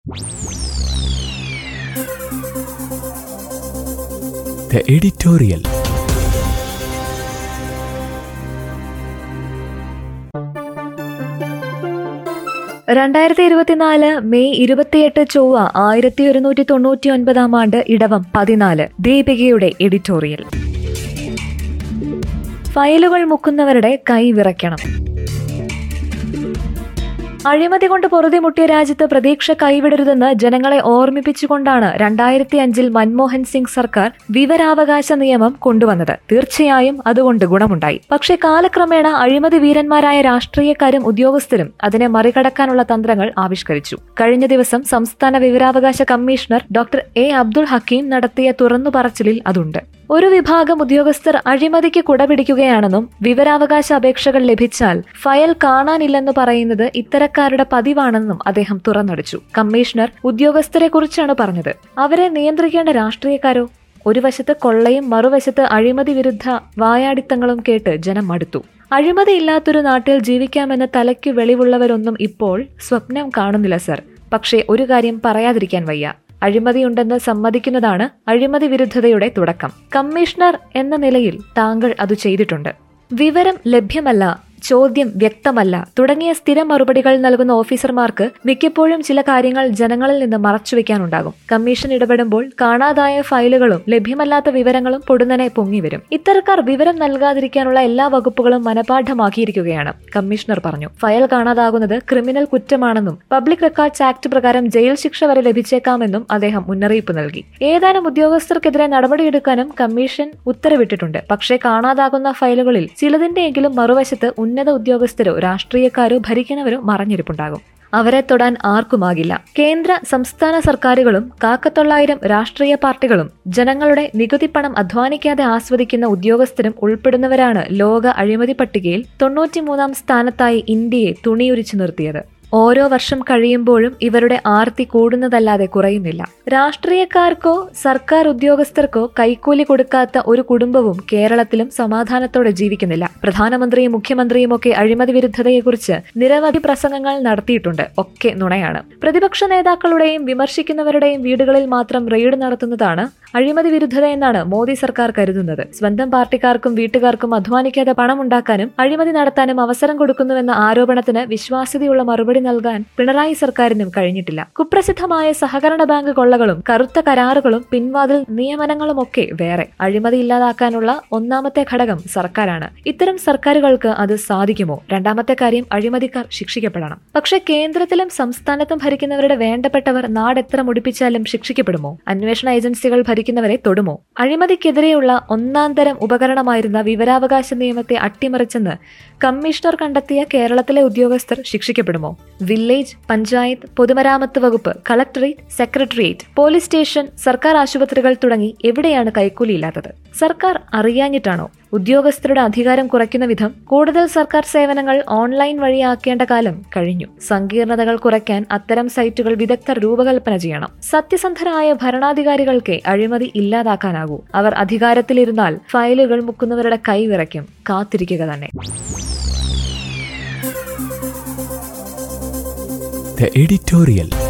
The editorial. രണ്ടായിരത്തി ഇരുപത്തിനാല് May ഇരുപത്തിയെട്ട് ചൊവ്വ ആയിരത്തി ഒരുന്നൂറ്റി തൊണ്ണൂറ്റി ഒൻപതാം ആണ്ട് ഇടവം പതിനാല് ദീപികയുടെ എഡിറ്റോറിയൽ ഫയലുകൾ മുക്കുന്നവരുടെ കൈ വിറയ്ക്കണം അഴിമതി കൊണ്ട് പൊറുതിമുട്ടിയ രാജ്യത്ത് പ്രതീക്ഷ കൈവിടരുതെന്ന് ജനങ്ങളെ ഓർമ്മിപ്പിച്ചുകൊണ്ടാണ് രണ്ടായിരത്തി അഞ്ചിൽ മൻമോഹൻ സിംഗ് സർക്കാർ വിവരാവകാശ നിയമം കൊണ്ടുവന്നത് തീർച്ചയായും അതുകൊണ്ട് ഗുണമുണ്ടായി പക്ഷേ കാലക്രമേണ അഴിമതി വീരന്മാരായ രാഷ്ട്രീയക്കാരും ഉദ്യോഗസ്ഥരും അതിനെ മറികടക്കാനുള്ള തന്ത്രങ്ങൾ ആവിഷ്കരിച്ചു കഴിഞ്ഞ ദിവസം സംസ്ഥാന വിവരാവകാശ commissioner doctor A Abdul Hakeem നടത്തിയ തുറന്നു പറച്ചിലിൽ അതുണ്ട് ഒരു വിഭാഗം ഉദ്യോഗസ്ഥർ അഴിമതിക്ക് കുടപിടിക്കുകയാണെന്നും വിവരാവകാശ അപേക്ഷകൾ ലഭിച്ചാൽ ഫയൽ കാണാനില്ലെന്ന് പറയുന്നത് ഇത്തരക്കാരുടെ പതിവാണെന്നും അദ്ദേഹം തുറന്നടിച്ചു കമ്മീഷണർ ഉദ്യോഗസ്ഥരെ കുറിച്ചാണ് പറഞ്ഞത് അവരെ നിയന്ത്രിക്കേണ്ട രാഷ്ട്രീയക്കാരോ ഒരു വശത്ത് കൊള്ളയും മറുവശത്ത് അഴിമതി വിരുദ്ധ വായാടിത്തങ്ങളും കേട്ട് ജനം മടുത്തു അഴിമതിയില്ലാത്തൊരു നാട്ടിൽ ജീവിക്കാമെന്ന തലയ്ക്ക് വെളിവുള്ളവരൊന്നും ഇപ്പോൾ സ്വപ്നം കാണുന്നില്ല സർ പക്ഷേ ഒരു കാര്യം പറയാതിരിക്കാൻ വയ്യ അഴിമതിയുണ്ടെന്ന് സമ്മതിക്കുന്നതാണ് അഴിമതി വിരുദ്ധതയുടെ തുടക്കം കമ്മീഷണർ എന്ന നിലയിൽ താങ്കൾ അത് ചെയ്തിട്ടുണ്ട് വിവരം ലഭ്യമല്ല ചോദ്യം വ്യക്തമല്ല തുടങ്ങിയ സ്ഥിര മറുപടികൾ നൽകുന്ന ഓഫീസർമാർക്ക് മിക്കപ്പോഴും ചില കാര്യങ്ങൾ ജനങ്ങളിൽ നിന്ന് മറച്ചുവെക്കാനുണ്ടാകും കമ്മീഷൻ ഇടപെടുമ്പോൾ കാണാതായ ഫയലുകളും ലഭ്യമല്ലാത്ത വിവരങ്ങളും പൊടുന്നനെ പൊങ്ങിവരും ഇത്തരക്കാർ വിവരം നൽകാതിരിക്കാനുള്ള എല്ലാ വകുപ്പുകളും മനപാഠമാക്കിയിരിക്കുകയാണ് കമ്മീഷണർ പറഞ്ഞു ഫയൽ കാണാതാകുന്നത് ക്രിമിനൽ കുറ്റമാണെന്നും പബ്ലിക് റെക്കോർഡ്സ് ആക്ട് പ്രകാരം ജയിൽ ശിക്ഷ വരെ ലഭിച്ചേക്കാമെന്നും അദ്ദേഹം മുന്നറിയിപ്പ് നൽകി ഏതാനും ഉദ്യോഗസ്ഥർക്കെതിരെ നടപടിയെടുക്കാനും കമ്മീഷൻ ഉത്തരവിട്ടിട്ടുണ്ട് പക്ഷേ കാണാതാകുന്ന ഫയലുകളിൽ ചിലതിന്റെയെങ്കിലും മറുവശത്ത് ഉന്നത ഉദ്യോഗസ്ഥരോ രാഷ്ട്രീയക്കാരോ ഭരിക്കുന്നവരോ മറഞ്ഞിരിപ്പുണ്ടാകും അവരെ തൊടാൻ ആർക്കുമാകില്ല കേന്ദ്ര സംസ്ഥാന സർക്കാരുകളും കാക്കത്തൊള്ളായിരം രാഷ്ട്രീയ പാർട്ടികളും ജനങ്ങളുടെ നികുതി പണം അധ്വാനിക്കാതെ ആസ്വദിക്കുന്ന ഉദ്യോഗസ്ഥരും ഉൾപ്പെടുന്നവരാണ് ലോക അഴിമതി പട്ടികയിൽ തൊണ്ണൂറ്റിമൂന്നാം സ്ഥാനത്തായി ഇന്ത്യയെ തുണിയുരിച്ചു നിർത്തിയത് ഓരോ വർഷം കഴിയുമ്പോഴും ഇവരുടെ ആർത്തി കൂടുന്നതല്ലാതെ കുറയുന്നില്ല രാഷ്ട്രീയക്കാർക്കോ സർക്കാർ ഉദ്യോഗസ്ഥർക്കോ കൈക്കൂലി കൊടുക്കാത്ത ഒരു കുടുംബവും കേരളത്തിലും സമാധാനത്തോടെ ജീവിക്കുന്നില്ല പ്രധാനമന്ത്രിയും മുഖ്യമന്ത്രിയും ഒക്കെ അഴിമതി വിരുദ്ധതയെക്കുറിച്ച് നിരവധി പ്രസംഗങ്ങൾ നടത്തിയിട്ടുണ്ട് ഒക്കെ നുണയാണ് പ്രതിപക്ഷ നേതാക്കളുടെയും വിമർശിക്കുന്നവരുടെയും വീടുകളിൽ മാത്രം റെയ്ഡ് നടത്തുന്നതാണ് അഴിമതി വിരുദ്ധത എന്നാണ് മോദി സർക്കാർ കരുതുന്നത് സ്വന്തം പാർട്ടിക്കാർക്കും വീട്ടുകാർക്കും അധ്വാനിക്കാതെ പണം ഉണ്ടാക്കാനും അഴിമതി നടത്താനും അവസരം കൊടുക്കുന്നുവെന്ന ആരോപണത്തിന് വിശ്വാസ്യതയുള്ള മറുപടി നൽകാൻ പിണറായി സർക്കാരിനും കഴിഞ്ഞിട്ടില്ല കുപ്രസിദ്ധമായ സഹകരണ ബാങ്ക് കൊള്ളകളും കറുത്ത കരാറുകളും പിൻവാതിൽ നിയമനങ്ങളും ഒക്കെ വേറെ അഴിമതി ഇല്ലാതാക്കാനുള്ള ഒന്നാമത്തെ ഘടകം സർക്കാരാണ് ഇത്തരം സർക്കാരുകൾക്ക് അത് സാധിക്കുമോ രണ്ടാമത്തെ കാര്യം അഴിമതിക്കാർ ശിക്ഷിക്കപ്പെടണം പക്ഷെ കേന്ദ്രത്തിലും സംസ്ഥാനത്തും ഭരിക്കുന്നവരുടെ വേണ്ടപ്പെട്ടവർ നാടെത്ര മുടിപ്പിച്ചാലും ശിക്ഷിക്കപ്പെടുമോ അന്വേഷണ ഏജൻസികൾ ഭരിക്കുന്നവരെ തൊടുമോ അഴിമതിക്കെതിരെയുള്ള ഒന്നാം തരം ഉപകരണമായിരുന്ന വിവരാവകാശ നിയമത്തെ അട്ടിമറിച്ചെന്ന് കമ്മീഷണർ കണ്ടെത്തിയ കേരളത്തിലെ ഉദ്യോഗസ്ഥർ ശിക്ഷിക്കപ്പെടുമോ വില്ലേജ് പഞ്ചായത്ത് പൊതുമരാമത്ത് വകുപ്പ് കളക്ടറേറ്റ് സെക്രട്ടേറിയറ്റ് പോലീസ് സ്റ്റേഷൻ സർക്കാർ ആശുപത്രികൾ തുടങ്ങി എവിടെയാണ് കൈക്കൂലിയില്ലാത്തത് സർക്കാർ അറിയാഞ്ഞിട്ടാണോ ഉദ്യോഗസ്ഥരുടെ അധികാരം കുറയ്ക്കുന്ന വിധം കൂടുതൽ സർക്കാർ സേവനങ്ങൾ ഓൺലൈൻ വഴിയാക്കേണ്ട കാലം കഴിഞ്ഞു സങ്കീർണതകൾ കുറയ്ക്കാൻ അത്തരം സൈറ്റുകൾ വിദഗ്ധർ രൂപകൽപ്പന ചെയ്യണം സത്യസന്ധരായ ഭരണാധികാരികൾക്ക് അഴിമതി ഇല്ലാതാക്കാനാകൂ അവർ അധികാരത്തിലിരുന്നാൽ ഫയലുകൾ മുക്കുന്നവരുടെ കൈ വിറയ്ക്കും കാത്തിരിക്കുക തന്നെ The editorial.